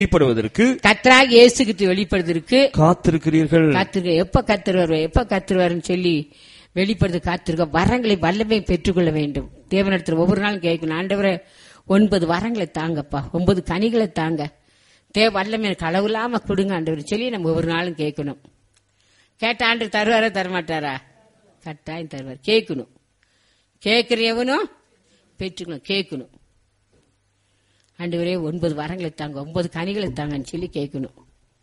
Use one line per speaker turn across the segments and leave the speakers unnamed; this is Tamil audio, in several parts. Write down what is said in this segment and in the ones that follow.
வெளிப்படுவதற்கு
கத்தராக இயேசுகிட்டு வெளிப்படுவதற்கு
காத்திருக்கிறீர்கள்
காத்திருக்க எப்ப கத்துருவார் எப்ப கத்துருவாருன்னு சொல்லி வெளிப்படுத்து காத்திருக்க வரங்களை வல்லமை பெற்றுக்கொள்ள வேண்டும் தேவனிடத்தில் ஒவ்வொரு நாளும் கேட்கணும் ஆண்டவரே ஒன்பது வரங்களை தாங்கப்பா ஒன்பது கனிகளை தாங்க தேவ வல்லமை எனக்கு அளவில்லாம கொடுங்க ஆண்டவர் சொல்லி நம்ம ஒவ்வொரு நாளும் கேட்கணும் கேட்ட ஆண்டு தருவாரா தரமாட்டாரா கட்டாயம் தருவார் கேட்கணும் கேட்கிற எவனும் பெற்றுக்கணும் கேட்கணும் ஆண்டவரே ஒன்பது வரங்களை தாங்க ஒன்பது கனிகளை தாங்கன்னு சொல்லி கேட்கணும்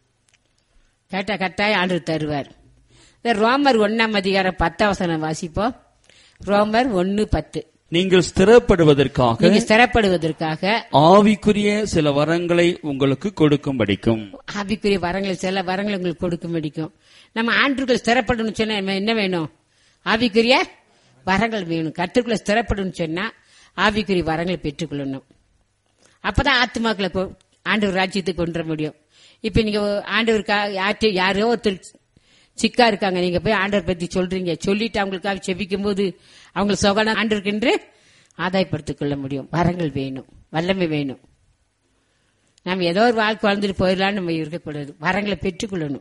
கேட்டா கட்டாயம் ஆண்டு தருவார் இந்த ரோமர் ஒன்னாம் அதிகாரம் பத்தாம் வசனம் வாசிப்போம் ரோமர் ஒன்னு பத்து
நீங்கள் ஸ்திரப்படுவதற்காக
நீங்க ஸ்திரப்படுவதற்காக
ஆவிக்குரிய சில வரங்களை உங்களுக்கு கொடுக்கும்படிக்கும்
ஆவிக்குரிய வரங்களை சில வரங்களை உங்களுக்கு கொடுக்க முடிக்கும் நம்ம ஆண்டுகள் ஸ்திரப்படணும்னு சொன்னா நம்ம என்ன வேணும் ஆவிக்குரிய வரங்கள் வேணும் கற்றுக்குள்ள ஸ்திரப்படணும்னு சொன்னா ஆவிக்குரிய வரங்களை பெற்றுக்கொள்ளணும் அப்பதான் ஆத்மாக்களை கொ- ஆண்டவர் ராஜ்யத்துக்கு கொண்டு வர முடியும் இப்ப நீங்க ஆண்டவருக்கா யார்ட்ட யாரோ ஒருத்தர் சிக்கா இருக்காங்க நீங்க போய் ஆண்டவர் பத்தி சொல்றீங்க சொல்லிட்டு அவங்களுக்காக செபிக்கும் போது அவங்களுக்கு சொகன ஆண்டவருக்கென்று ஆதாயப்படுத்திக் கொள்ள முடியும் வரங்கள் வேணும் வல்லமை வேணும் நாம் ஏதோ ஒரு வாழ்க்கை வாழ்ந்துட்டு போயிடலாம்னு நம்ம இருக்கக்கூடாது வரங்களை பெற்றுக்கொள்ளணும்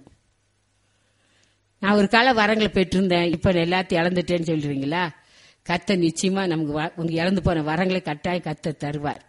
நான் ஒரு கால வரங்களை பெற்றிருந்தேன் இப்ப எல்லாத்தையும் இழந்துட்டேன்னு சொல்றீங்களா கத்த நிச்சயமா நமக்கு வ- உங்க இழந்து போன வரங்களை கட்டாயம் கத்த தருவார்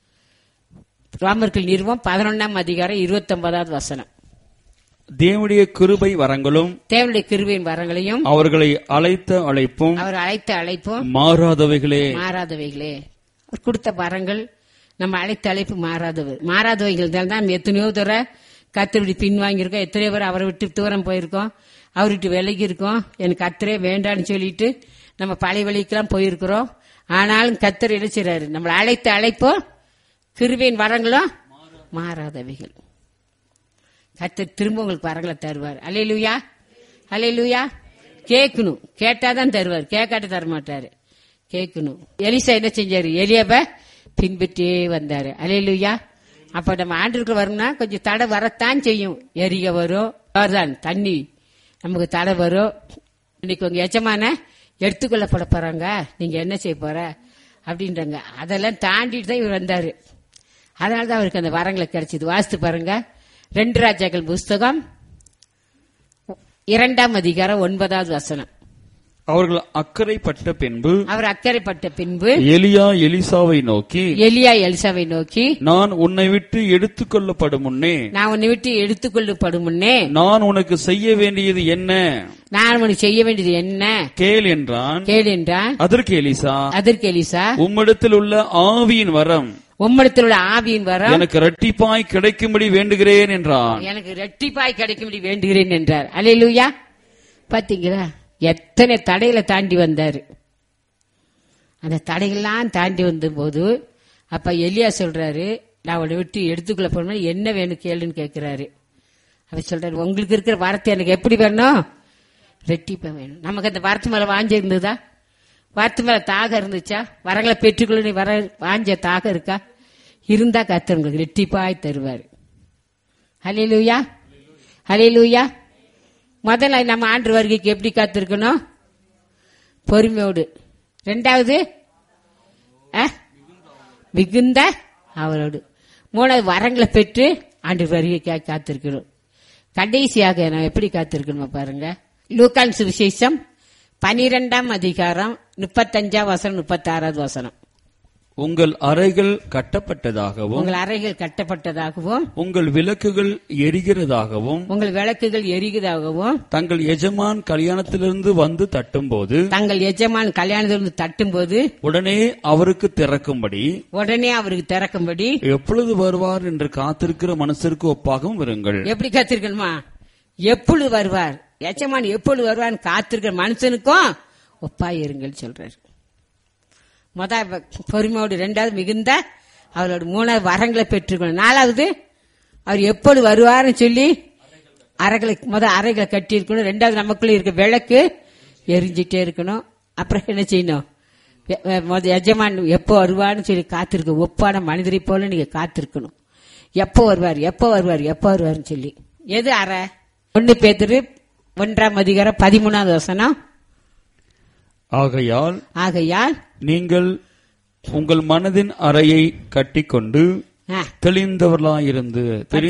ரோமர்கள் நிறுவம் பதினொன்னாம் அதிகாரம் இருபத்தி ஒன்பதாவது வசனம்
தேவனுடைய கிருபை வரங்களும்
தேவனுடைய கிருபையின் வரங்களையும்
அவர்களை அழைத்த அழைப்பும்
அவர் அழைத்த அழைப்பும்
மாறாதவைகளே
மாறாதவைகளே அவர் கொடுத்த வரங்கள் நம்ம அழைத்த அழைப்பு மாறாதவர் மாறாதவைகள் தான் நம்ம எத்தனையோ தூர கத்திரி பின்வாங்கியிருக்கோம் எத்தனையோ பேர் அவரை விட்டு தூரம் போயிருக்கோம் அவர் விட்டு விலகி இருக்கோம் எனக்கு கத்தரே வேண்டான்னு சொல்லிட்டு நம்ம பழைய வழிக்கெல்லாம் போயிருக்கிறோம் ஆனாலும் கத்தர் என்ன செய்றாரு நம்மளை அழைத்த அழைப்போ கிருபையின் வரங்களும் மாறாதவைகள் கத்தர் திரும்ப உங்களுக்கு வரங்களை தருவார் அலையிலுயா அலையிலுயா கேட்கணும் கேட்டாதான் தருவார் கேட்காட்ட தர மாட்டாரு கேட்கணும் எலிசா என்ன செஞ்சாரு எலியாப பின்பற்றியே வந்தாரு அலையிலுயா அப்ப நம்ம ஆண்டுக்கு வரணும்னா கொஞ்சம் தடை வரத்தான் செய்யும் எரிய வரும் அவர்தான் தண்ணி நமக்கு தடை வரும் இன்னைக்கு உங்க எஜமான எடுத்துக்கொள்ளப்பட போறாங்க நீங்க என்ன செய்ய போற அப்படின்றாங்க அதெல்லாம் தாண்டிட்டு தான் இவர் வந்தாரு அதனால தான் அவருக்கு அந்த வரங்களை கிடைச்சது வாசித்து பாருங்க ரெண்டு ராஜாக்கள் புஸ்தகம் இரண்டாம் அதிகாரம் ஒன்பதாவது வசனம்
அவர்கள் அக்கறைப்பட்ட பின்பு
அவர் அக்கறைப்பட்ட பின்பு
எலியா எலிசாவை நோக்கி
எலியா எலிசாவை நோக்கி
நான் உன்னை விட்டு எடுத்துக்கொள்ளப்படும் முன்னே
நான் உன்னை விட்டு எடுத்துக்கொள்ளப்படும் முன்னே
நான் உனக்கு செய்ய வேண்டியது என்ன
நான் உனக்கு செய்ய வேண்டியது என்ன
கேள் என்றான்
கேள் என்றான்
அதற்கு எலிசா
அதற்கு எலிசா
உம்மிடத்தில் உள்ள ஆவியின் வரம்
உம்மிடத்தில் உள்ள ஆவியின் வரம்
எனக்கு இரட்டிப்பாய் கிடைக்கும்படி வேண்டுகிறேன் என்றான்
எனக்கு ரெட்டிப்பாய் கிடைக்கும்படி வேண்டுகிறேன் என்றார் அல்லேலூயா பாத்தீங்களா எத்தனை தடையில தாண்டி வந்தாரு அந்த தடைகள்லாம் தாண்டி வந்தபோது அப்ப எலியா சொல்றாரு நான் உன்னை விட்டு எடுத்துக்கொள்ள போனோம் என்ன வேணும் கேளுன்னு கேட்கிறாரு அவர் சொல்றாரு உங்களுக்கு இருக்கிற வார்த்தை எனக்கு எப்படி வேணும் ரெட்டிப்பா வேணும் நமக்கு அந்த வார்த்தை மேல வாஞ்ச இருந்ததா வார்த்தை மேல தாக இருந்துச்சா வரங்களை பெற்றுக்கொள்ள வர வாஞ்ச தாக இருக்கா இருந்தா கத்தர் உங்களுக்கு ரெட்டிப்பாய் தருவாரு ஹலிலூயா ஹலிலூயா முதல்ல நம்ம ஆண்டு வருகைக்கு எப்படி காத்திருக்கணும் பொறுமையோடு ரெண்டாவது அஹ், மிகுந்த அவரோடு மூணாவது வரங்களை பெற்று ஆண்டு வருகைக்காக காத்திருக்கணும் கடைசியாக நான் எப்படி காத்திருக்கணுமா பாருங்க லூக்கான் சுவிசேஷம் பனிரெண்டாம் அதிகாரம் முப்பத்தஞ்சாம் வசனம் முப்பத்தாறாவது வசனம்
உங்கள் அறைகள் கட்டப்பட்டதாகவும்
உங்கள் அறைகள் கட்டப்பட்டதாகவும்
உங்கள் விளக்குகள் எரிகிறதாகவும்
உங்கள் விளக்குகள் எரிகிறதாகவும்
தங்கள் எஜமான் கல்யாணத்திலிருந்து வந்து தட்டும்போது
தங்கள் எஜமான் கல்யாணத்திலிருந்து தட்டும்போது
உடனே அவருக்கு திறக்கும்படி
உடனே அவருக்கு திறக்கும்படி
எப்பொழுது வருவார் என்று காத்திருக்கிற மனசிற்கு ஒப்பாகவும் இருங்கள்
எப்படி காத்திருக்கணுமா எப்பொழுது வருவார் எஜமான் எப்பொழுது வருவார்னு காத்திருக்கிற மனுஷனுக்கும் ஒப்பாய் இருங்கள் சொல்றாரு முத பொறுமையோடு ரெண்டாவது மிகுந்த அவரோட மூணாவது வரங்களை பெற்றுக்கணும் நாலாவது அவர் எப்பொழுது வருவார்னு சொல்லி அறைகளை முத அறைகளை கட்டி இருக்கணும் ரெண்டாவது நமக்குள்ள இருக்க விளக்கு எரிஞ்சிட்டே இருக்கணும் அப்புறம் என்ன செய்யணும் வெ- வெ- முத எஜமான் எப்போ வருவார்னு சொல்லி காத்திருக்க ஒப்பான மனிதரை போல நீங்க காத்திருக்கணும் எப்போ வருவார் எப்போ வருவார் எப்போ வருவார்னு சொல்லி எது அறை ஒன்னு பேத்துரு ஒன்றாம் அதிகாரம் பதிமூணாவது வசனம்
ஆகையால்
ஆகையால்
நீங்கள் உங்கள் மனதின் அறையை கட்டிக்கொண்டு தெளிந்தவர்களாயிருந்து